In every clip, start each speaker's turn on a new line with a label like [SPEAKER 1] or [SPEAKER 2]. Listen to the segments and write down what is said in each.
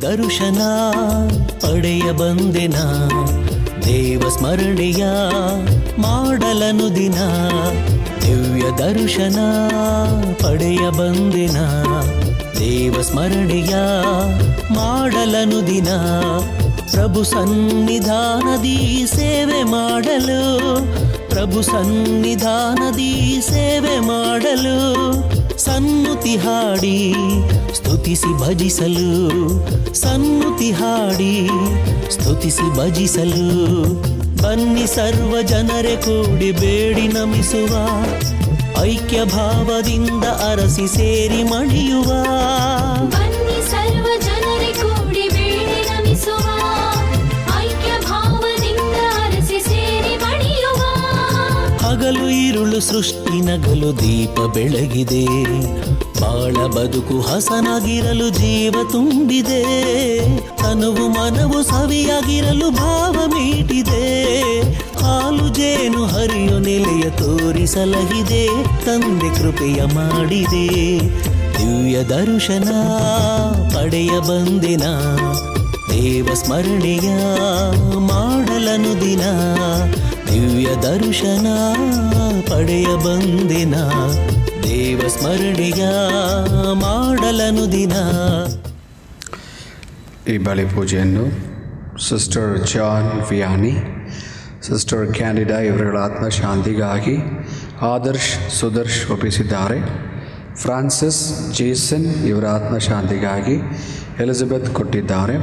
[SPEAKER 1] ದರ್ಶನ ಪಡೆಯ ಬಂದೆನ ದೇವ ಸ್ಮರಣೆಯ ಮಾಡಲನು ದಿನ ದಿವ್ಯ ದರ್ಶನ ಪಡೆಯ ಬಂದೆನ ದೇವ ಸ್ಮರಣೆಯ ಮಾಡಲನು ದಿನ ಪ್ರಭು ಸನ್ನಿಧಾನದಿ ಸೇವೆ ಮಾಡಲು ಪ್ರಭು ಸನ್ನಿಧಾನದಿ ಸೇವೆ ಮಾಡಲು ಸನ್ನುತಿ ಹಾಡಿ ಸ್ತುತಿಸಿ ಭಜಿಸಲು ಸನ್ನುತಿ ಹಾಡಿ ಸ್ತುತಿಸಿ ಭಜಿಸಲು ಬನ್ನಿ ಸರ್ವ ಜನರೇ ಕೂಡಿ ಬೇಡಿ ನಮಿಸುವ ಐಕ್ಯ ಭಾವದಿಂದ ಅರಸಿ ಸೇರಿ ಮಣಿಯುವ
[SPEAKER 2] ಬನ್ನಿ ಸರ್ವ ಜನರೇ ಕೂಡಿ ಬೇಡಿ ನಮಿಸುವ ಐಕ್ಯ ಭಾವದಿಂದ ಅರಸಿ ಸೇರಿ ಮಣಿಯುವ
[SPEAKER 1] ಹಗಲು ಇರುಳು ಸೃಷ್ಟಿ ನಗಲು ದೀಪ ಬೆಳಗಿದೆ ಬಾಳ ಬದುಕು ಹಸನಾಗಿರಲು ಜೀವ ತುಂಬಿದೆ ತನುವು ಮನವು ಸವಿಯಾಗಿರಲು ಭಾವ ಮೀಟಿದೆ ಹಾಲು ಜೇನು ಹರಿಯು ನೆಲೆಯ ತೋರಿಸಲಗಿದೆ ತಂದೆ ಕೃಪೆಯ ಮಾಡಿದೆ ದಿವ್ಯ ದರ್ಶನ ಪಡೆಯ ಬಂದೆನ ದೇವ ಸ್ಮರಣೆಯ ಮಾಡಲನು ದಿನ ದಿವ್ಯ ದರ್ಶನ ಪಡೆಯ ಬಂದೆನ ದೇವ ಸ್ಮರಣೆಯ ಮಾಡಲನು ದಿನ
[SPEAKER 3] ಈ ಬಳಿ ಪೂಜೆಯನ್ನು sister John Vianney sister Candida ಇವರುಗಳ ಆತ್ಮಶಾಂತಿಗಾಗಿ ಆದರ್ಶ್ ಸುದರ್ಶ್ ಒಪ್ಪಿಸಿದ್ದಾರೆ ಫ್ರಾನ್ಸಿಸ್ ಜೇಸನ್ ಇವರ ಆತ್ಮಶಾಂತಿಗಾಗಿ ಎಲಿಜಬೆತ್ ಕೊಟ್ಟಿದ್ದಾರೆ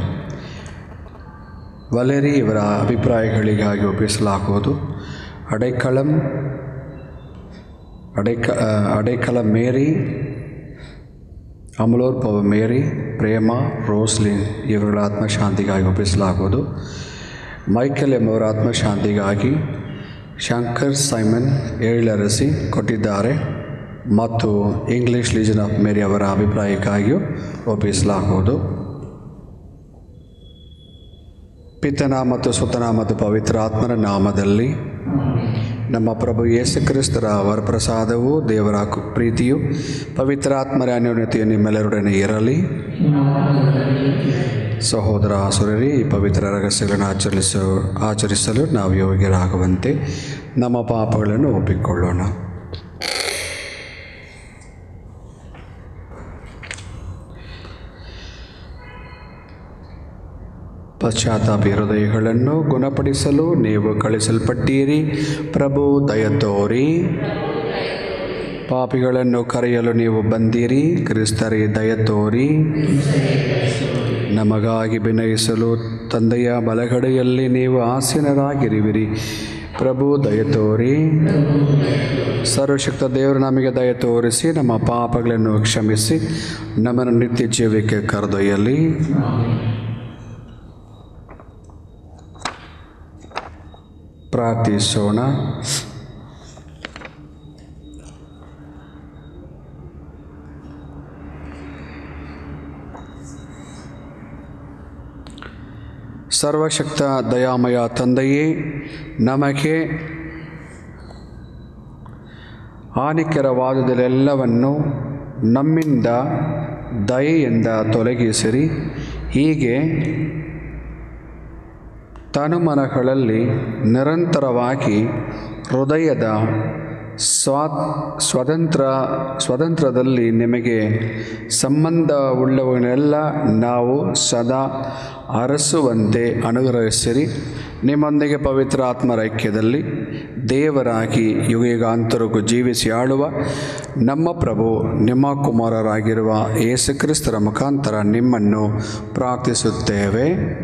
[SPEAKER 3] ವಲೆರಿ ಇವರ ಅಭಿಪ್ರಾಯಗಳಿಗಾಗಿ ಒಪ್ಪಿಸಲಾಗುವುದು ಅಡೈಕಳಂ ಅಡೈಕ ಆ, Adaikala Mary Amalorpava Mary Prema Roslin ಇವರುಗಳ ಆತ್ಮಶಾಂತಿಗಾಗಿ ಒಪ್ಪಿಸಲಾಗುವುದು ಮೈಕೆಲ್ ಎಂಬವರ ಆತ್ಮಶಾಂತಿಗಾಗಿ ಶಂಕರ್ ಸೈಮನ್ ಏಳರಸಿ ಕೊಟ್ಟಿದ್ದಾರೆ ಮತ್ತು ಇಂಗ್ಲಿಷ್ ಲೀಜನ್ ಆಫ್ ಮೇರಿ ಅವರ ಅಭಿಪ್ರಾಯಕ್ಕಾಗಿಯೂ ಒಪ್ಪಿಸಲಾಗುವುದು ಪಿತನ ಮತ್ತು ಸುತನ ಮತ್ತು ಪವಿತ್ರ ಆತ್ಮನ ನಾಮದಲ್ಲಿ ನಮ್ಮ ಪ್ರಭು ಯೇಸು ಕ್ರಿಸ್ತರ ವರಪ್ರಸಾದವು ದೇವರ ಕು- ಪ್ರೀತಿಯು ಪವಿತ್ರ ಆತ್ಮರ ಅನ್ಯೋನ್ಯತೆಯು ನಿಮ್ಮೆಲ್ಲರೊಡನೆ ಇರಲಿ ಸಹೋದರ ಸುರರಿ ಈ ಪವಿತ್ರ ರಹಸ್ಯಗಳನ್ನು ಆಚರಿಸ ಆಚರಿಸಲು ನಾವು ಯೋಗ್ಯರಾಗುವಂತೆ ನಮ್ಮ ಪಾಪಗಳನ್ನು ಒಪ್ಪಿಕೊಳ್ಳೋಣ ಪಶ್ಚಾತ್ತಾಪಿ ಹೃದಯಗಳನ್ನು ಗುಣಪಡಿಸಲು ನೀವು ಕಳಿಸಲ್ಪಟ್ಟೀರಿ ಪ್ರಭು ದಯ ತೋರಿ ಪಾಪಿಗಳನ್ನು ಕರೆಯಲು ನೀವು ಬಂದಿರಿ ಕ್ರಿಸ್ತರೇ ದಯ ತೋರಿ ನಮಗಾಗಿ ವಿನಯಿಸಲು ತಂದೆಯ ಬಲಗಡೆಯಲ್ಲಿ ನೀವು ಆಸೀನರಾಗಿರುವಿರಿ ಪ್ರಭು ದಯ ತೋರಿ ಸರ್ವಶಕ್ತ ದೇವರು ನಮಗೆ ದಯ ತೋರಿಸಿ ನಮ್ಮ ಪಾಪಗಳನ್ನು ಕ್ಷಮಿಸಿ ನಮ್ಮನ್ನು ನಿತ್ಯ ಜೀವಕ್ಕೆ ಕರೆದೊಯ್ಯಲಿ ಪ್ರಾರ್ಥಿಸೋಣ ಸರ್ವಶಕ್ತ ದಯಾಮಯ ತಂದೆಯೇ ನಮಗೆ ಹಾನಿಕರವಾದುದೆಲ್ಲವನ್ನು ನಮ್ಮಿಂದ ದಯೆಯಿಂದ ತೊಲಗಿಸಿರಿ ಹೀಗೆ ತನುಮನಗಳಲ್ಲಿ ನಿರಂತರವಾಗಿ ಹೃದಯದ ಸ್ವಾ ಸ್ವತಂತ್ರ ಸ್ವತಂತ್ರದಲ್ಲಿ ನಿಮಗೆ ಸಂಬಂಧವುಳ್ಳವನ್ನೆಲ್ಲ ನಾವು ಸದಾ ಅರಸುವಂತೆ ಅನುಗ್ರಹಿಸಿರಿ ನಿಮ್ಮೊಂದಿಗೆ ಪವಿತ್ರ ಆತ್ಮರ ಐಕ್ಯದಲ್ಲಿ ದೇವರಾಗಿ ಯುಗಯುಗಾಂತರಕ್ಕೂ ಜೀವಿಸಿ ಆಳುವ ನಮ್ಮ ಪ್ರಭು ನಿಮ್ಮ ಕುಮಾರರಾಗಿರುವ ಯೇಸುಕ್ರಿಸ್ತರ ಮುಖಾಂತರ ನಿಮ್ಮನ್ನು ಪ್ರಾರ್ಥಿಸುತ್ತೇವೆ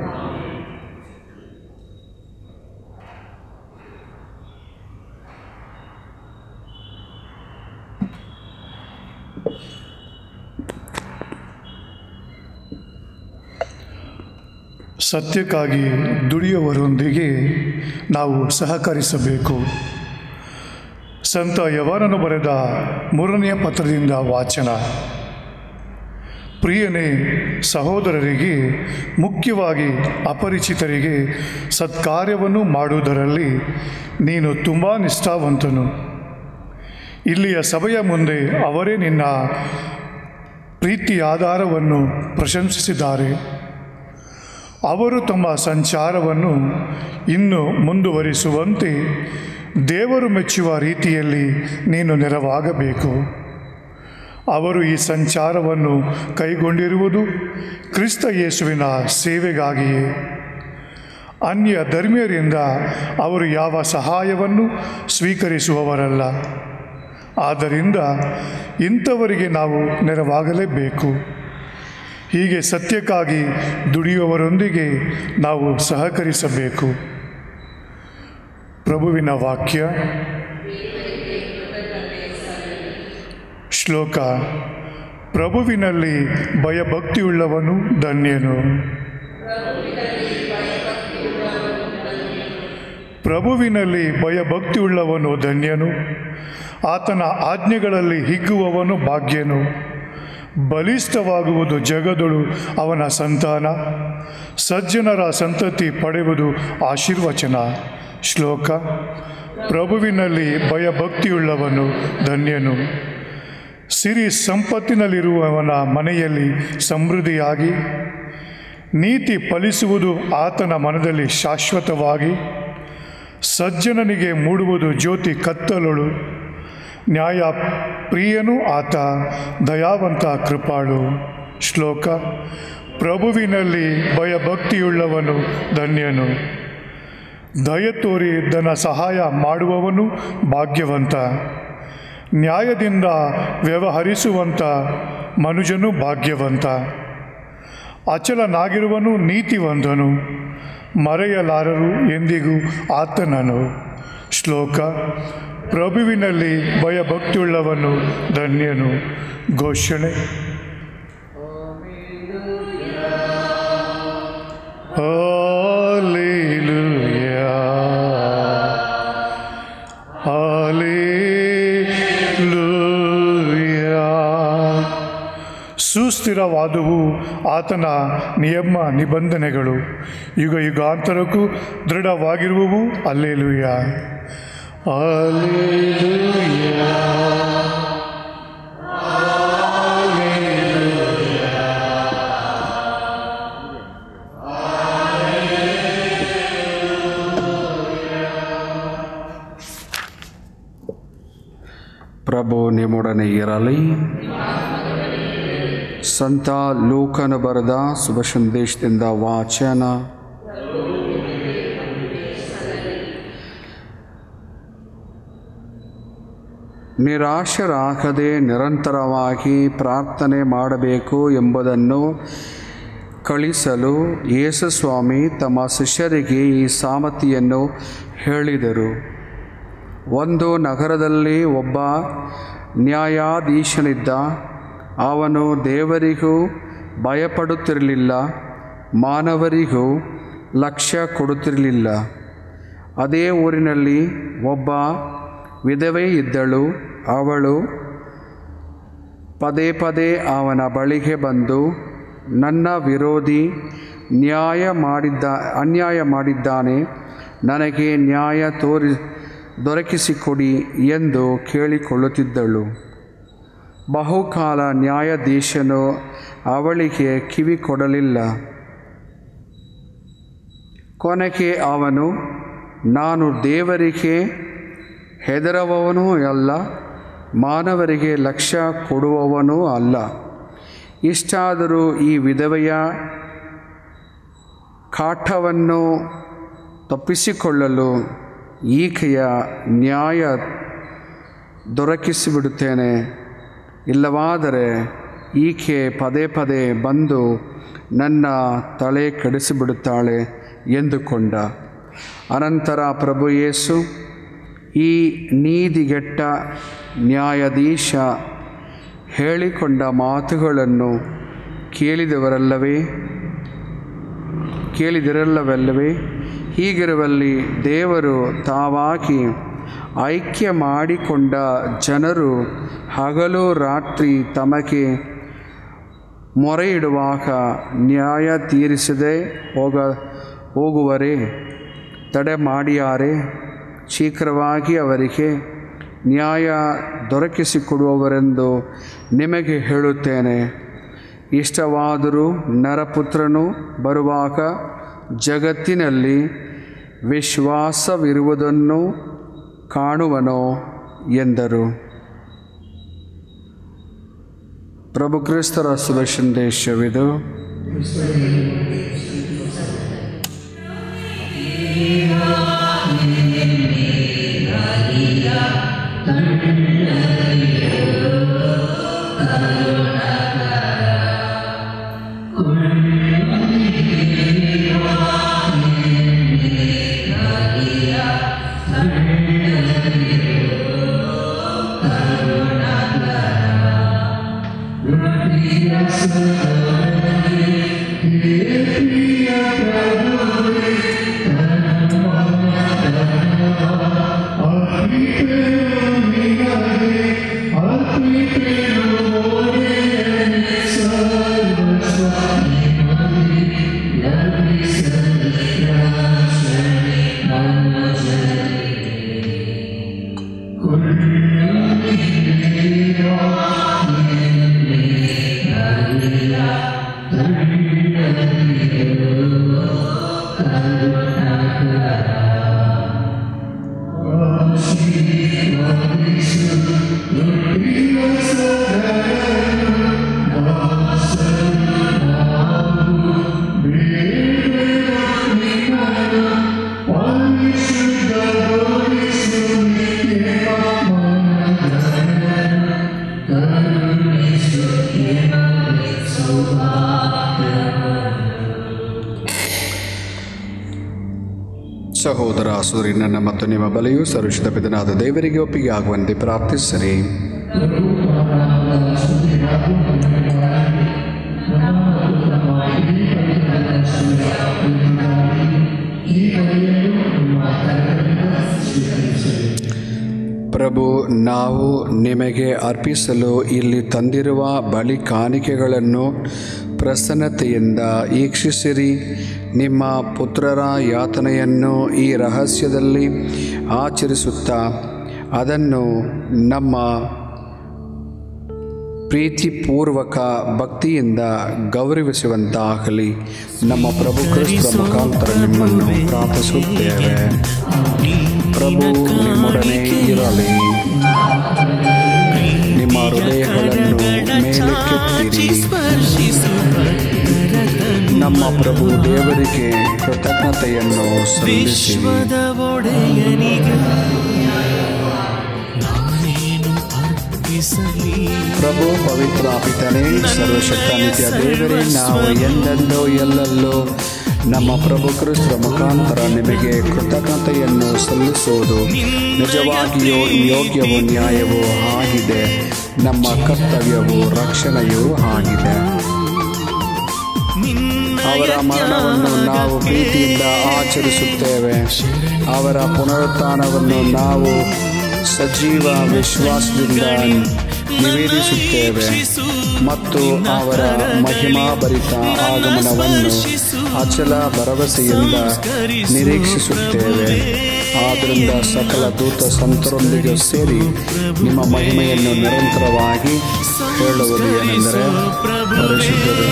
[SPEAKER 4] ಸತ್ಯಕ್ಕಾಗಿ ದುಡಿಯುವವರೊಂದಿಗೆ ನಾವು ಸಹಕರಿಸಬೇಕು ಸಂತ ಯವರನು ಬರೆದ ಮೂರನೆಯ ಪತ್ರದಿಂದ ವಾಚನ ಪ್ರಿಯನೇ ಸಹೋದರರಿಗೆ ಮುಖ್ಯವಾಗಿ ಅಪರಿಚಿತರಿಗೆ ಸತ್ಕಾರ್ಯವನ್ನು ಮಾಡುವುದರಲ್ಲಿ ನೀನು ತುಂಬ ನಿಷ್ಠಾವಂತನು ಇಲ್ಲಿಯ ಸಭೆಯ ಮುಂದೆ ಅವರೇ ನಿನ್ನ ಪ್ರೀತಿ ಆಧಾರವನ್ನು ಪ್ರಶಂಸಿಸಿದ್ದಾರೆ ಅವರು ತಮ್ಮ ಸಂಚಾರವನ್ನು ಇನ್ನು ಮುಂದುವರಿಸುವಂತೆ ದೇವರು ಮೆಚ್ಚುವ ರೀತಿಯಲ್ಲಿ ನೀನು ನೆರವಾಗಬೇಕು ಅವರು ಈ ಸಂಚಾರವನ್ನು ಕೈಗೊಂಡಿರುವುದು ಕ್ರಿಸ್ತ ಯೇಸುವಿನ ಸೇವೆಗಾಗಿಯೇ ಅನ್ಯ ಧರ್ಮೀಯರಿಂದ ಅವರು ಯಾವ ಸಹಾಯವನ್ನು ಸ್ವೀಕರಿಸುವವರಲ್ಲ ಆದ್ದರಿಂದ ಇಂಥವರಿಗೆ ನಾವು ನೆರವಾಗಲೇಬೇಕು ಹೀಗೆ ಸತ್ಯಕ್ಕಾಗಿ ದುಡಿಯುವವರೊಂದಿಗೆ ನಾವು ಸಹಕರಿಸಬೇಕು ಪ್ರಭುವಿನ ವಾಕ್ಯ ಶ್ಲೋಕ ಪ್ರಭುವಿನಲ್ಲಿ ಭಯಭಕ್ತಿಯುಳ್ಳವನು ಧನ್ಯನು ಪ್ರಭುವಿನಲ್ಲಿ ಭಯಭಕ್ತಿಯುಳ್ಳವನು ಧನ್ಯನು ಆತನ ಆಜ್ಞೆಗಳಲ್ಲಿ ಹಿಗ್ಗುವವನು ಭಾಗ್ಯನು ಬಲಿಷ್ಠವಾಗುವುದು ಜಗದಳು ಅವನ ಸಂತಾನ ಸಜ್ಜನರ ಸಂತತಿ ಪಡೆಯುವುದು ಆಶೀರ್ವಚನ ಶ್ಲೋಕ ಪ್ರಭುವಿನಲ್ಲಿ ಭಯಭಕ್ತಿಯುಳ್ಳವನು ಧನ್ಯನು ಸಿರಿ ಸಂಪತ್ತಿನಲ್ಲಿರುವವನ ಮನೆಯಲ್ಲಿ ಸಮೃದ್ಧಿಯಾಗಿ ನೀತಿ ಫಲಿಸುವುದು ಆತನ ಮನದಲ್ಲಿ ಶಾಶ್ವತವಾಗಿ ಸಜ್ಜನನಿಗೆ ಮೂಡುವುದು ಜ್ಯೋತಿ ಕತ್ತಲಳು ನ್ಯಾಯ ಪ್ರಿಯನೂ ಆತ ದಯಾವಂತ ಕೃಪಾಳು ಶ್ಲೋಕ ಪ್ರಭುವಿನಲ್ಲಿ ಭಯಭಕ್ತಿಯುಳ್ಳವನು ಧನ್ಯನು ದಯ ತೋರಿ ಧನ ಸಹಾಯ ಮಾಡುವವನು ಭಾಗ್ಯವಂತ ನ್ಯಾಯದಿಂದ ವ್ಯವಹರಿಸುವಂಥ ಮನುಜನು ಭಾಗ್ಯವಂತ ಅಚಲನಾಗಿರುವನು ನೀತಿವಂತನು ಮರೆಯಲಾರರು ಎಂದಿಗೂ ಆತನನು ಶ್ಲೋಕ ಪ್ರಭುವಿನಲ್ಲಿ ಭಯಭಕ್ತಿಯುಳ್ಳವನು ಧನ್ಯನು ಘೋಷಣೆ Hallelujah. Hallelujah. ಸುಸ್ಥಿರವಾದವು ಆತನ ನಿಯಮ ನಿಬಂಧನೆಗಳು ಯುಗ ಯುಗಾಂತರಕ್ಕೂ ದೃಢವಾಗಿರುವವು ಅಲ್ಲೇಲುಯ್ಯ ಅಲ್ಲೇಲುಯ್ಯ
[SPEAKER 3] ಪ್ರಭು ನಿಮ್ಮೊಡನೆ ಇರಲಿ ಸಂತ ಲೂಕನು ಬರೆದ ಶುಭ ಸಂದೇಶದಿಂದ ವಾಚನ ನಿರಾಶರಾಗದೆ ನಿರಂತರವಾಗಿ ಪ್ರಾರ್ಥನೆ ಮಾಡಬೇಕು ಎಂಬುದನ್ನು ಕಳಿಸಲು ಯೇಸುಸ್ವಾಮಿ ತಮ್ಮ ಶಿಷ್ಯರಿಗೆ ಈ ಸಾಮತಿಯನ್ನು ಹೇಳಿದರು ಒಂದು ನಗರದಲ್ಲಿ ಒಬ್ಬ ನ್ಯಾಯಾಧೀಶನಿದ್ದ ಅವನು ದೇವರಿಗೂ ಭಯಪಡುತ್ತಿರಲಿಲ್ಲ ಮಾನವರಿಗೂ ಲಕ್ಷ್ಯ ಕೊಡುತ್ತಿರಲಿಲ್ಲ ಅದೇ ಊರಿನಲ್ಲಿ ಒಬ್ಬ ವಿಧವೆ ಇದ್ದಳು ಅವಳು ಪದೇ ಪದೇ ಅವನ ಬಳಿಗೆ ಬಂದು ನನ್ನ ವಿರೋಧಿ ನ್ಯಾಯ ಮಾಡಿದ್ದ ಅನ್ಯಾಯ ಮಾಡಿದ್ದಾನೆ ನನಗೆ ನ್ಯಾಯ ತೋರಿ ದೊರಕಿಸಿಕೊಡಿ ಎಂದು ಕೇಳಿಕೊಳ್ಳುತ್ತಿದ್ದಳು ಬಹುಕಾಲ ನ್ಯಾಯಾಧೀಶನು ಅವಳಿಗೆ ಕಿವಿ ಕೊಡಲಿಲ್ಲ ಕೊನೆಗೆ ಅವನು ನಾನು ದೇವರಿಗೆ ಹೆದರುವವನೂ ಅಲ್ಲ ಮಾನವರಿಗೆ ಲಕ್ಷ್ಯ ಕೊಡುವವನೂ ಅಲ್ಲ ಇಷ್ಟಾದರೂ ಈ ವಿಧವೆಯ ಕಾಟವನ್ನು ತಪ್ಪಿಸಿಕೊಳ್ಳಲು ಈಕೆಯ ನ್ಯಾಯ ದೊರಕಿಸಿಬಿಡುತ್ತೇನೆ ಇಲ್ಲವಾದರೆ ಈಕೆ ಪದೇ ಪದೇ ಬಂದು ನನ್ನ ತಲೆ ಕೆಡಿಸಿಬಿಡುತ್ತಾಳೆ ಎಂದುಕೊಂಡ ಅನಂತರ ಪ್ರಭು ಯೇಸು ಈ ನೀದಿಗೆಟ್ಟ ನ್ಯಾಯಾಧೀಶ ಹೇಳಿಕೊಂಡ ಮಾತುಗಳನ್ನು ಕೇಳಿದವರಲ್ಲವೇ ಕೇಳಿದಿರಲ್ಲವಲ್ಲವೇ ಹೀಗಿರುವಲ್ಲಿ ದೇವರು ತಾವಾಗಿ ಐಕ್ಯ ಮಾಡಿಕೊಂಡ ಜನರು ಹಗಲು ರಾತ್ರಿ ತಮಗೆ ಮೊರೆಯಿಡುವಾಗ ನ್ಯಾಯ ತೀರಿಸದೆ ಹೋಗ ಹೋಗುವರೇ ತಡೆ ಮಾಡಿಯಾರೆ ಶೀಘ್ರವಾಗಿ ಅವರಿಗೆ ನ್ಯಾಯ ದೊರಕಿಸಿಕೊಡುವವರೆಂದು ನಿಮಗೆ ಹೇಳುತ್ತೇನೆ ಇಷ್ಟವಾದರೂ ನರಪುತ್ರನು ಬರುವಾಗ ಜಗತ್ತಿನಲ್ಲಿ ವಿಶ್ವಾಸವಿರುವುದನ್ನು ಕಾಣುವನೋ ಎಂದರು ಪ್ರಭು ಕ್ರಿಸ್ತರ ಶುಭ ಸಂದೇಶವಿದು ಸಹೋದರ ಸೂರ್ಯನನ್ನ ಮತ್ತು ನಿಮ್ಮ ಬಲೆಯು ಸರುಷಿತ ಪಿತನಾದ ದೇವರಿಗೆ ಒಪ್ಪಿಗೆ ಆಗುವಂತೆ ಪ್ರಾರ್ಥಿಸಿರಿ ಪ್ರಭು ನಾವು ನಿಮಗೆ ಅರ್ಪಿಸಲು ಇಲ್ಲಿ ತಂದಿರುವ ಬಳಿ ಕಾಣಿಕೆಗಳನ್ನು ಪ್ರಸನ್ನತೆಯಿಂದ ಈಕ್ಷಿಸಿರಿ ನಿಮ್ಮ ಪುತ್ರರ ಯಾತನೆಯನ್ನು ಈ ರಹಸ್ಯದಲ್ಲಿ ಆಚರಿಸುತ್ತಾ ಅದನ್ನು ನಮ್ಮ ಪ್ರೀತಿಪೂರ್ವಕ ಭಕ್ತಿಯಿಂದ ಗೌರವಿಸುವಂತಾಗಲಿ ನಮ್ಮ ಪ್ರಭು ಕ್ರಿಸ್ತ ಮುಖಾಂತರ ನಿಮ್ಮನ್ನು ಪ್ರಾರ್ಥಿಸುತ್ತೇವೆ ಪ್ರಭು ನಿಮ್ಮೊಡನೆ ಇರಲಿ ನಿಮ್ಮ ಹೃದಯಗಳನ್ನು ಮೇಲಕ್ಕೆತ್ತಿರಿ ನಮ್ಮ ಪ್ರಭು ದೇವರಿಗೆ ಕೃತಜ್ಞತೆಯನ್ನು ಸಲ್ಲಿಸಿರಿ
[SPEAKER 1] ವಿಶ್ವದ ಒಡೆಯನಿಗೆ ನಾನೇನು ಅರ್ಪಿಸಲಿ
[SPEAKER 3] ಪ್ರಭು ಪವಿತ್ರ ಪಿತನೇ ಸರ್ವಶಕ್ತ ನಿತ್ಯ ದೇವರೇ ನಾವು ಎಂದೆಂದೋ ಎಲ್ಲೆಲ್ಲೋ ನಮ್ಮ ಪ್ರಭು ಕ್ರಿಸ್ತ ಮುಖಾಂತರ ನಿಮಗೆ ಕೃತಜ್ಞತೆಯನ್ನು ಸಲ್ಲಿಸುವುದು ನಿಜವಾಗಿಯೂ ಯೋಗ್ಯವೂ ನ್ಯಾಯವೂ ಆಗಿದೆ ನಮ್ಮ ಕರ್ತವ್ಯವೂ ರಕ್ಷಣೆಯೂ ಆಗಿದೆ ಅವರ ಮರಣವನ್ನು ನಾವು ಪ್ರೀತಿಯಿಂದ ಆಚರಿಸುತ್ತೇವೆ ಅವರ ಪುನರುತ್ಥಾನವನ್ನು ನಾವು ಸಜೀವ ವಿಶ್ವಾಸದಿಂದ ನಿವೇದಿಸುತ್ತೇವೆ ಮತ್ತು ಅವರ ಮಹಿಮಾಭರಿತ ಆಗಮನವನ್ನು ಅಚಲ ಭರವಸೆಯಿಂದ ನಿರೀಕ್ಷಿಸುತ್ತೇವೆ ಆದ್ದರಿಂದ ಸಕಲ ದೂತ ಸಂತರೊಂದಿಗೆ ಸೇರಿ ನಿಮ್ಮ ಮಹಿಮೆಯನ್ನು ನಿರಂತರವಾಗಿ ಹೇಳುವುದು ಏನೆಂದರೆ ಪರಿಶುದ್ಧರು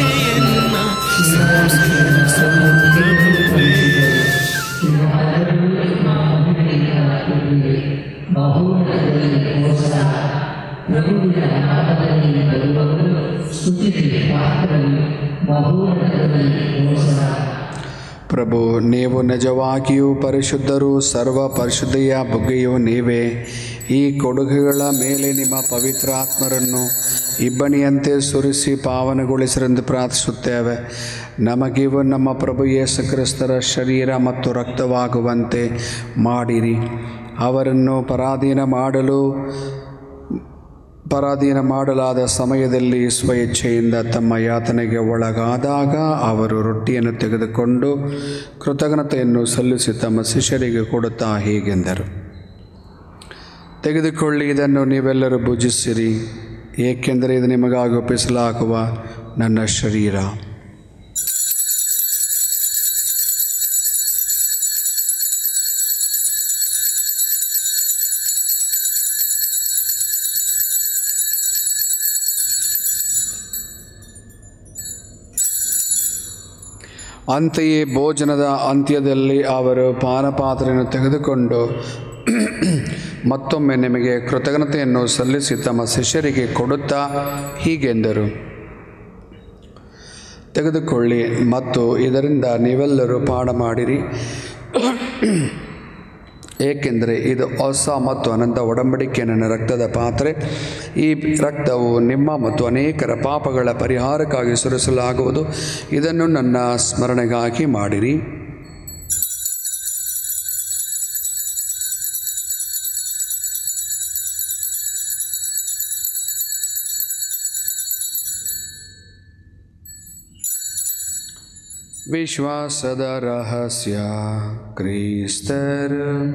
[SPEAKER 3] ಪ್ರಭು ನೀವು ನಿಜವಾಗಿಯೂ ಪರಿಶುದ್ಧರು ಸರ್ವ ಪರಿಶುದ್ಧಿಯ ಬುಗ್ಗೆಯೂ ನೀವೇ ಈ ಕೊಡುಗೆಗಳ ಮೇಲೆ ನಿಮ್ಮ ಪವಿತ್ರಾತ್ಮರನ್ನು ಇಬ್ಬನಿಯಂತೆ ಸುರಿಸಿ ಪಾವನಗೊಳಿಸಿರೆಂದು ಪ್ರಾರ್ಥಿಸುತ್ತೇವೆ ನಮಗಿವು ನಮ್ಮ ಪ್ರಭು ಯೇಸು ಕ್ರಿಸ್ತರ ಶರೀರ ಮತ್ತು ರಕ್ತವಾಗುವಂತೆ ಮಾಡಿರಿ ಅವರನ್ನು ಪರಾಧೀನ ಮಾಡಲು ಪರಾಧೀನ ಮಾಡಲಾದ ಸಮಯದಲ್ಲಿ ಸ್ವಇಚ್ಛೆಯಿಂದ ತಮ್ಮ ಯಾತನೆಗೆ ಒಳಗಾದಾಗ ಅವರು ರೊಟ್ಟಿಯನ್ನು ತೆಗೆದುಕೊಂಡು ಕೃತಜ್ಞತೆಯನ್ನು ಸಲ್ಲಿಸಿ ತಮ್ಮ ಶಿಷ್ಯರಿಗೆ ಕೊಡುತ್ತಾ ಹೀಗೆಂದರು ತೆಗೆದುಕೊಳ್ಳಿ ಇದನ್ನು ನೀವೆಲ್ಲರೂ ಭುಜಿಸಿರಿ ಏಕೆಂದರೆ ಇದು ನಿಮಗಾಗಿ ಒಪ್ಪಿಸಲಾಗುವ ನನ್ನ ಶರೀರ ಅಂತೆಯೇ ಭೋಜನದ ಅಂತ್ಯದಲ್ಲಿ ಅವರು ಪಾನಪಾತ್ರೆಯನ್ನು ತೆಗೆದುಕೊಂಡು ಮತ್ತೊಮ್ಮೆ ನಿಮಗೆ ಕೃತಜ್ಞತೆಯನ್ನು ಸಲ್ಲಿಸಿ ತಮ್ಮ ಶಿಷ್ಯರಿಗೆ ಕೊಡುತ್ತಾ ಹೀಗೆಂದರು ತೆಗೆದುಕೊಳ್ಳಿ ಮತ್ತು ಇದರಿಂದ ನೀವೆಲ್ಲರೂ ಪಾಠ ಮಾಡಿರಿ ಏಕೆಂದರೆ ಇದು ಹೊಸ ಮತ್ತು ಅನಂತ ಒಡಂಬಡಿಕೆಯ ನನ್ನ ರಕ್ತದ ಪಾತ್ರೆ ಈ ರಕ್ತವು ನಿಮ್ಮ ಮತ್ತು ಅನೇಕರ ಪಾಪಗಳ ಪರಿಹಾರಕ್ಕಾಗಿ ಸುರಿಸಲಾಗುವುದು ಇದನ್ನು ನನ್ನ ಸ್ಮರಣೆಗಾಗಿ ಮಾಡಿರಿ ವಿಶ್ವಾಸದ ರಹಸ್ಯ ಕ್ರಿಸ್ತರ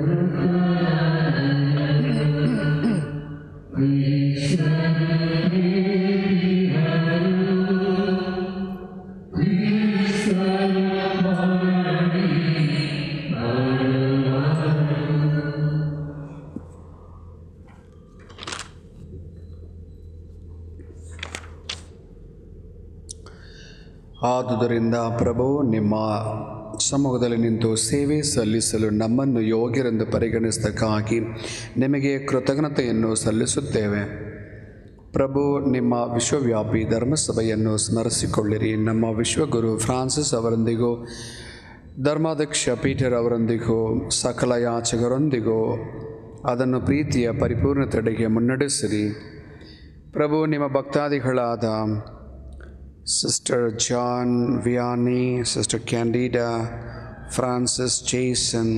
[SPEAKER 3] ಆದುದರಿಂದ ಪ್ರಭು ನಿಮ್ಮ ಸಮ್ಮುಖದಲ್ಲಿ ನಿಂತು ಸೇವೆ ಸಲ್ಲಿಸಲು ನಮ್ಮನ್ನು ಯೋಗ್ಯರೆಂದು ಪರಿಗಣಿಸಿದ್ದಕ್ಕಾಗಿ ನಿಮಗೆ ಕೃತಜ್ಞತೆಯನ್ನು ಸಲ್ಲಿಸುತ್ತೇವೆ ಪ್ರಭು ನಿಮ್ಮ ವಿಶ್ವವ್ಯಾಪಿ ಧರ್ಮಸಭೆಯನ್ನು ಸ್ಮರಿಸಿಕೊಳ್ಳಿರಿ ನಮ್ಮ ವಿಶ್ವಗುರು ಫ್ರಾನ್ಸಿಸ್ ಅವರೊಂದಿಗೂ ಧರ್ಮಾಧ್ಯಕ್ಷ ಪೀಟರ್ ಅವರೊಂದಿಗೂ ಸಕಲ ಯಾಚಕರೊಂದಿಗೂ ಅದನ್ನು ಪ್ರೀತಿಯ ಪರಿಪೂರ್ಣತೆಡೆಗೆ ಮುನ್ನಡೆಸಿರಿ ಪ್ರಭು ನಿಮ್ಮ ಭಕ್ತಾದಿಗಳಾದ sister John Vianney sister Candida Francis Jason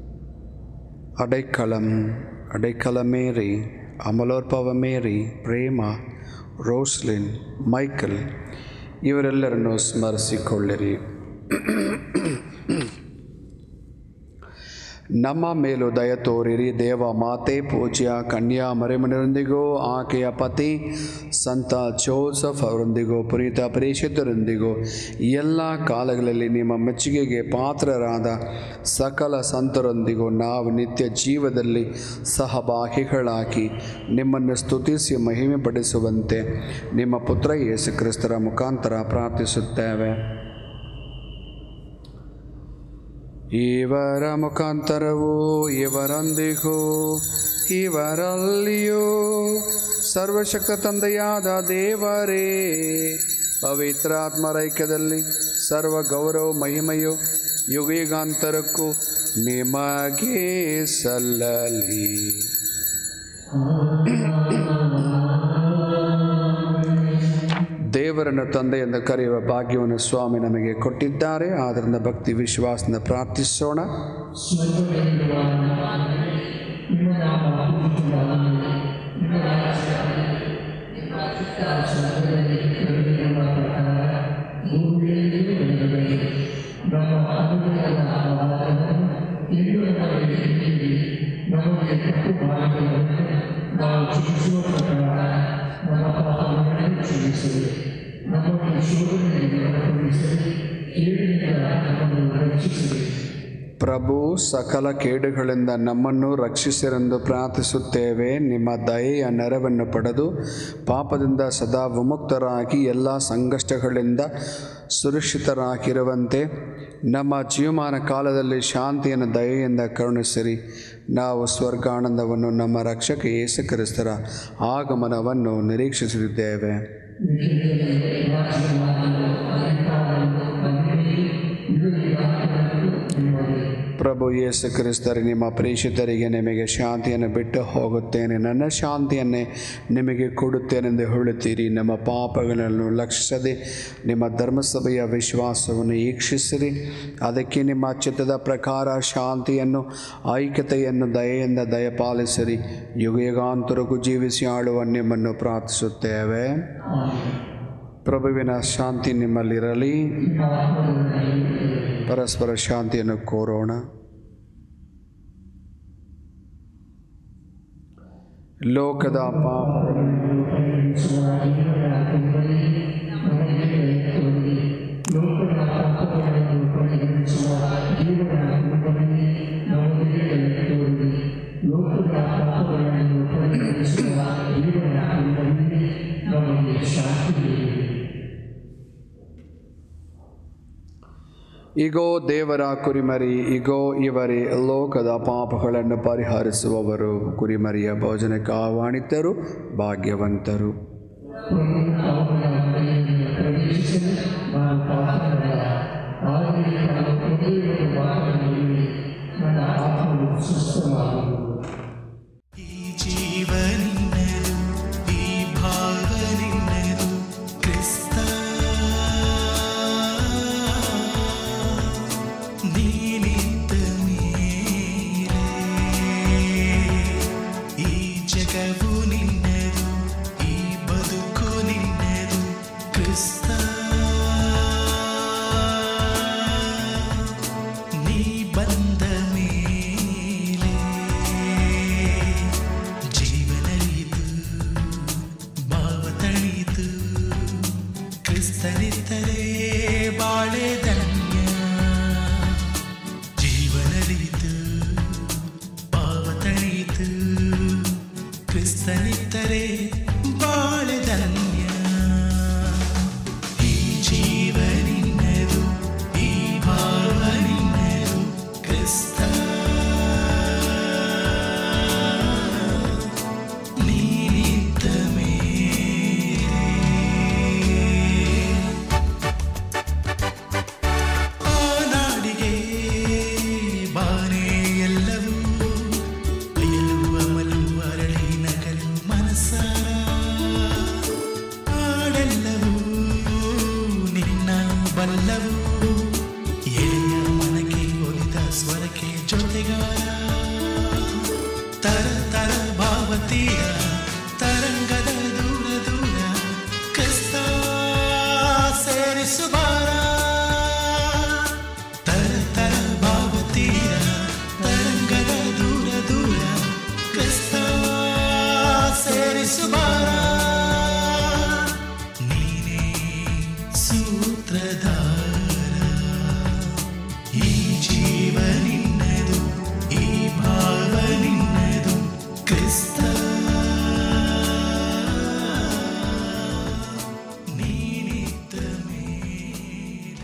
[SPEAKER 3] Adaikalam Adaikala Mary Amalorpava Mary Prema Roslin Michael ಇವರೆಲ್ಲರನ್ನು ಸ್ಮರಿಸಿಕೊಳ್ಳಿರಿ ನಮ್ಮ ಮೇಲೂ ದಯ ತೋರಿರಿ ದೇವ ಮಾತೆ ಪೂಜ್ಯ ಕನ್ಯಾ ಮರಿಮನರೊಂದಿಗೂ ಆಕೆಯ ಪತಿ ಸಂತ ಜೋಸಫ್ ಅವರೊಂದಿಗೂ ಪುನೀತ ಪರಿಷತ್ತರೊಂದಿಗೂ ಎಲ್ಲ ಕಾಲಗಳಲ್ಲಿ ನಿಮ್ಮ ಮೆಚ್ಚುಗೆಗೆ ಪಾತ್ರರಾದ ಸಕಲ ಸಂತರೊಂದಿಗೂ ನಾವು ನಿತ್ಯ ಜೀವದಲ್ಲಿ ಸಹಭಾಗಿಗಳಾಗಿ ನಿಮ್ಮನ್ನು ಸ್ತುತಿಸಿ ಮಹಿಮೆ ಪಡಿಸುವಂತೆ ನಿಮ್ಮ ಪುತ್ರ ಯೇಸು ಕ್ರಿಸ್ತರ ಮುಖಾಂತರ ಪ್ರಾರ್ಥಿಸುತ್ತೇವೆ ಇವರ ಮುಖಾಂತರವೂ ಇವರೊಂದಿಗೂ ಇವರಲ್ಲಿಯೂ ಸರ್ವಶಕ್ತ ತಂದೆಯಾದ ದೇವರೇ ಪವಿತ್ರಾತ್ಮರೈಕ್ಯದಲ್ಲಿ ಸರ್ವ ಗೌರವ ಮಹಿಮೆಯು ಯುಗಯುಗಾಂತರಕ್ಕೂ ನಿಮಗೆ ಸಲ್ಲಲಿ ದೇವರನ್ನು ತಂದೆ ಎಂದು ಕರೆಯುವ ಭಾಗ್ಯವನ್ನು ಸ್ವಾಮಿ ನಮಗೆ ಕೊಟ್ಟಿದ್ದಾರೆ ಆದ್ದರಿಂದ ಭಕ್ತಿ ವಿಶ್ವಾಸದಿಂದ ಪ್ರಾರ್ಥಿಸೋಣ ಪ್ರಭು ಸಕಲ ಕೇಡುಗಳಿಂದ ನಮ್ಮನ್ನು ರಕ್ಷಿಸಿರೆಂದು ಪ್ರಾರ್ಥಿಸುತ್ತೇವೆ ನಿಮ್ಮ ದಯೆಯ ನೆರವನ್ನು ಪಡೆದು ಪಾಪದಿಂದ ಸದಾ ವಿಮುಕ್ತರಾಗಿ ಎಲ್ಲ ಸಂಕಷ್ಟಗಳಿಂದ ಸುರಕ್ಷಿತರಾಗಿರುವಂತೆ ನಮ್ಮ ಜೀವಮಾನ ಕಾಲದಲ್ಲಿ ಶಾಂತಿಯನ್ನು ದಯೆಯಿಂದ ಕರುಣಿಸಿರಿ ನಾವು ಸ್ವರ್ಗಾನಂದವನ್ನು ನಮ್ಮ ರಕ್ಷಕ ಯೇಸು ಕ್ರಿಸ್ತರ ಆಗಮನವನ್ನು ನಿರೀಕ್ಷಿಸುತ್ತಿದ್ದೇವೆ ಪ್ರಭು ಯೇಸು ಕ್ರಿಸ್ತರೆ ನಿಮ್ಮ ಪ್ರೇಷಿತರಿಗೆ ನಿಮಗೆ ಶಾಂತಿಯನ್ನು ಬಿಟ್ಟು ಹೋಗುತ್ತೇನೆ ನನ್ನ ಶಾಂತಿಯನ್ನೇ ನಿಮಗೆ ಕೊಡುತ್ತೇನೆಂದು ಹೇಳುತ್ತೀರಿ ನಮ್ಮ ಪಾಪಗಳನ್ನು ಲಕ್ಷಿಸದೆ ನಿಮ್ಮ ಧರ್ಮಸಭೆಯ ವಿಶ್ವಾಸವನ್ನು ಈಕ್ಷಿಸಿರಿ ಅದಕ್ಕೆ ನಿಮ್ಮ ಚಿತ್ತದ ಪ್ರಕಾರ ಶಾಂತಿಯನ್ನು ಐಕ್ಯತೆಯನ್ನು ದಯೆಯಿಂದ ದಯಪಾಲಿಸಿರಿ ಯುಗ ಯುಗಾಂತರಕ್ಕೂ ಜೀವಿಸಿ ಆಳುವ ನಿಮ್ಮನ್ನು ಪ್ರಾರ್ಥಿಸುತ್ತೇವೆ ಪ್ರಭುವಿನ ಶಾಂತಿ ನಿಮ್ಮಲ್ಲಿರಲಿ ಪರಸ್ಪರ ಶಾಂತಿಯನ್ನು ಕೋರೋಣ ಲೋಕದ ಪಾಪ ಇಗೋ ದೇವರ ಕುರಿಮರಿ ಇಗೋ ಇವರೇ ಲೋಕದ ಪಾಪಗಳನ್ನು ಪರಿಹರಿಸುವವರು ಕುರಿಮರಿಯ ಭೋಜನಕ್ಕೆ ಆಹ್ವಾನಿತರು ಭಾಗ್ಯವಂತರು
[SPEAKER 1] ಈ ಜೀವನಿನ್ನರು ಈ ಭಾವನಿನ್ನರು ಕ್ರಿಸ್ತ ನೀನಿದ್ದ ಮೇಲೆ ಈ ಜಗವು ನಿನ್ನದು ಈ ಬದುಕು ನಿನ್ನದು ಕ್ರಿಸ್ತ ನೀ ಬಂದ ಮೇಲೆ ಜೀವನರಿದು ಭಾವ ತಣಿದು ಕ್ರಿಸ್ತನಿದ್ದರೆ ಬಾಳೆ ಧನ್ಯ ಜೀವನರಿದು ಭಾವ ತಣಿದು ಕ್ರಿಸ್ತನಿದ್ದರೆ ಬಾಳೆ ಧನ್ಯ ಈ ಜೀವನಿನ್ನದು ಈ ಭಾವನಿನ್ನದು ಕ್ರಿಸ್ತ ನೀನಿದ್ದ ಮೇಲೆ ಆ ನಾಡಿಗೆ ಬಾನೆ ಎಲ್ಲವೂ ಅಯಲುವ ಮಲ್ಲುವ ಅರಳಿ ನಗಲು ಮನಸಾರ ಹಾಡೆಲ್ಲವೂ ನಿನ್ನ ಬಲ್ಲವು ಎಳೆಯ ಮನಕ್ಕೆ ಒಲಿದ ಸ್ವರಕ್ಕೆ ಜೊತೆಗಾರ ತರ ತರ ಭಾವತೀಯ ತರಂಗದ ದೂರ ದೂರ ಕ್ರಿಸ್ತ ಸೇರಿಸುವಾರ ತರ ತರ ಭಾವತೀಯ ತರಂಗದ ದೂರ ದೂರ ಕ್ರಿಸ್ತ ಸೇರಿಸುವಾರ ನೀನೇ ಸೂತ್ರಧಾರ ಈ ಜೀವ ನಿನ್ನದು ಈ ಭಾವ ನಿನ್ನದು ಕ್ರಿಸ್ತ ನೀನಿದ್ದ ಮೇಲೆ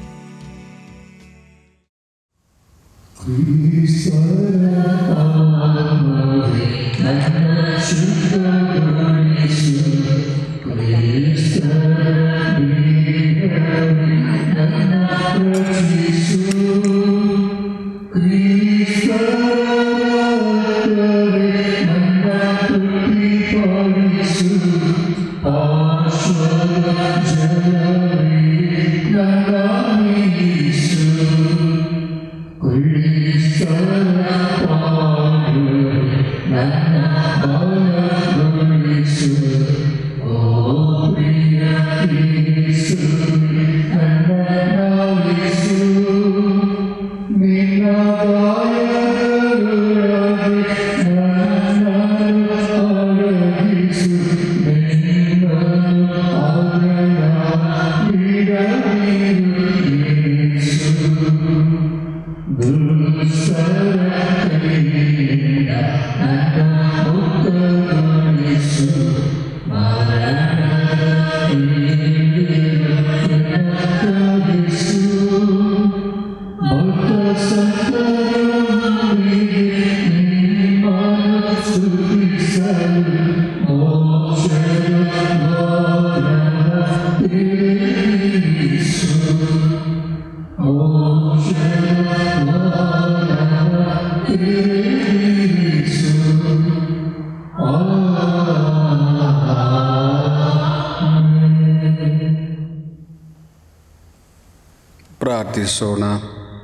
[SPEAKER 3] ಪ್ರಾರ್ಥಿಸೋಣ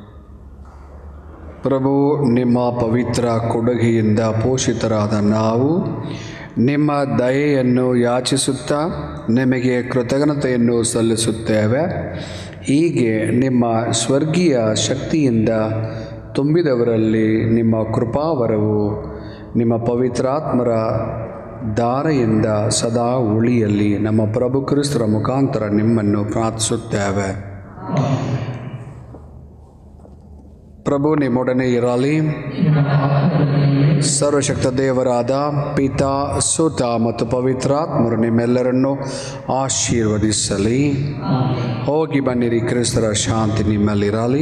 [SPEAKER 3] ಪ್ರಭು ನಿಮ್ಮ ಪವಿತ್ರ ಕೊಡುಗೆಯಿಂದ ಪೋಷಿತರಾದ ನಾವು ನಿಮ್ಮ ದಯೆಯನ್ನು ಯಾಚಿಸುತ್ತಾ ನಿಮಗೆ ಕೃತಜ್ಞತೆಯನ್ನು ಸಲ್ಲಿಸುತ್ತೇವೆ ಹೀಗೆ ನಿಮ್ಮ ಸ್ವರ್ಗೀಯ ಶಕ್ತಿಯಿಂದ ತುಂಬಿದವರಲ್ಲಿ ನಿಮ್ಮ ಕೃಪಾವರವು ನಿಮ್ಮ ಪವಿತ್ರಾತ್ಮರ ದಾರೆಯಿಂದ ಸದಾ ಉಳಿಯಲ್ಲಿ ನಮ್ಮ ಪ್ರಭು ಕ್ರಿಸ್ತರ ಮುಖಾಂತರ ನಿಮ್ಮನ್ನು ಪ್ರಾರ್ಥಿಸುತ್ತೇವೆ ಪ್ರಭು ನಿಮ್ಮೊಡನೆ ಇರಲಿ ಸರ್ವಶಕ್ತ ದೇವರಾದ ಪಿತಾ ಸುತ ಮತ್ತು ಪವಿತ್ರಾತ್ಮರು ನಿಮ್ಮೆಲ್ಲರನ್ನು ಆಶೀರ್ವದಿಸಲಿ ಹೋಗಿ ಬನ್ನಿರಿ ಕ್ರಿಸ್ತರ ಶಾಂತಿ ನಿಮ್ಮಲ್ಲಿರಲಿ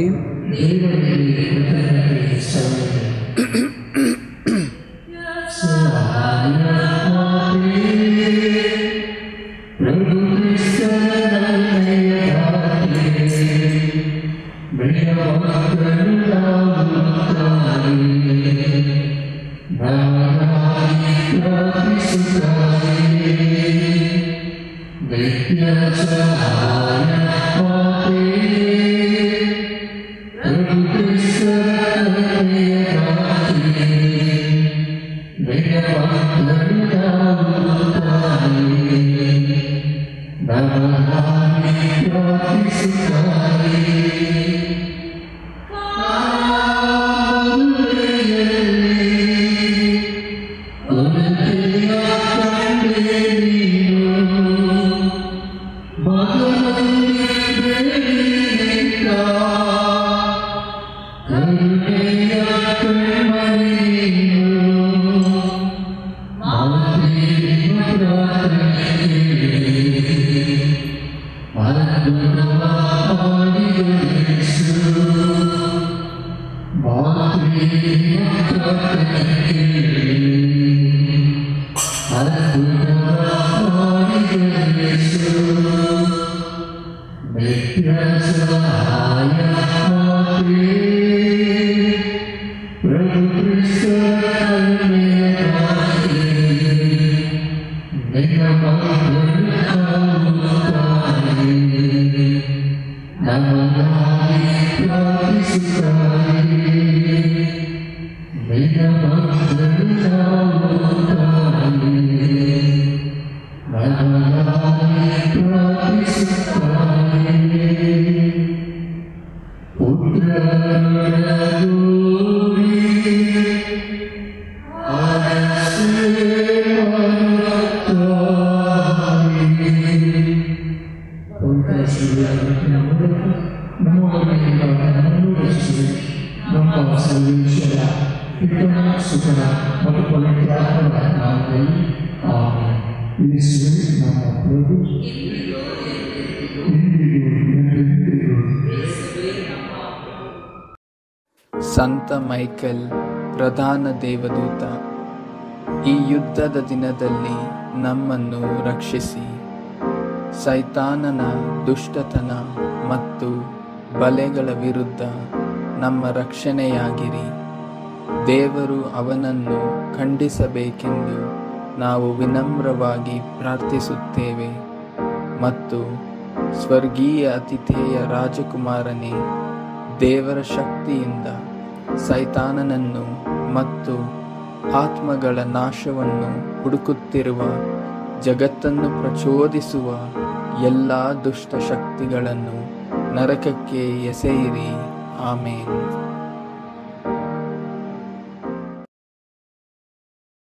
[SPEAKER 5] ನಮ್ಮ ಸರ್ವೇಶ್ವರ ಪಿತನ ಸುತನ ಮತ್ತು ಪವಿತ್ರಾತ್ಮನ ನಾಮದಲ್ಲಿ ಆಮೆನ್. ಯೇಸುವೇ ನಮ್ಮ ಪ್ರಭು ಇಂದಿಗೂ ಎಂದೆಂದಿಗೂ
[SPEAKER 6] ಸಂತ ಮೈಕೆಲ್ ಪ್ರಧಾನ ದೇವದೂತ ಈ ಯುದ್ಧದ ದಿನದಲ್ಲಿ ನಮ್ಮನ್ನು ರಕ್ಷಿಸಿ ಸೈತಾನನ ದುಷ್ಟತನ ಮತ್ತು ಬಲೆಗಳ ವಿರುದ್ಧ ನಮ್ಮ ರಕ್ಷಣೆಯಾಗಿರಿ ದೇವರು ಅವನನ್ನು ಖಂಡಿಸಬೇಕೆಂದು ನಾವು ವಿನಮ್ರವಾಗಿ ಪ್ರಾರ್ಥಿಸುತ್ತೇವೆ ಮತ್ತು ಸ್ವರ್ಗೀಯ ಅತಿಥೇಯ ರಾಜಕುಮಾರನೇ ದೇವರ ಶಕ್ತಿಯಿಂದ ಸೈತಾನನನ್ನು ಮತ್ತು ಆತ್ಮಗಳ ನಾಶವನ್ನು ಹುಡುಕುತ್ತಿರುವ ಜಗತ್ತನ್ನು ಪ್ರಚೋದಿಸುವ ಎಲ್ಲ ದುಷ್ಟ ಶಕ್ತಿಗಳನ್ನು ನರಕಕ್ಕೆ ಎಸೆಯಿರಿ ಆಮೇನ್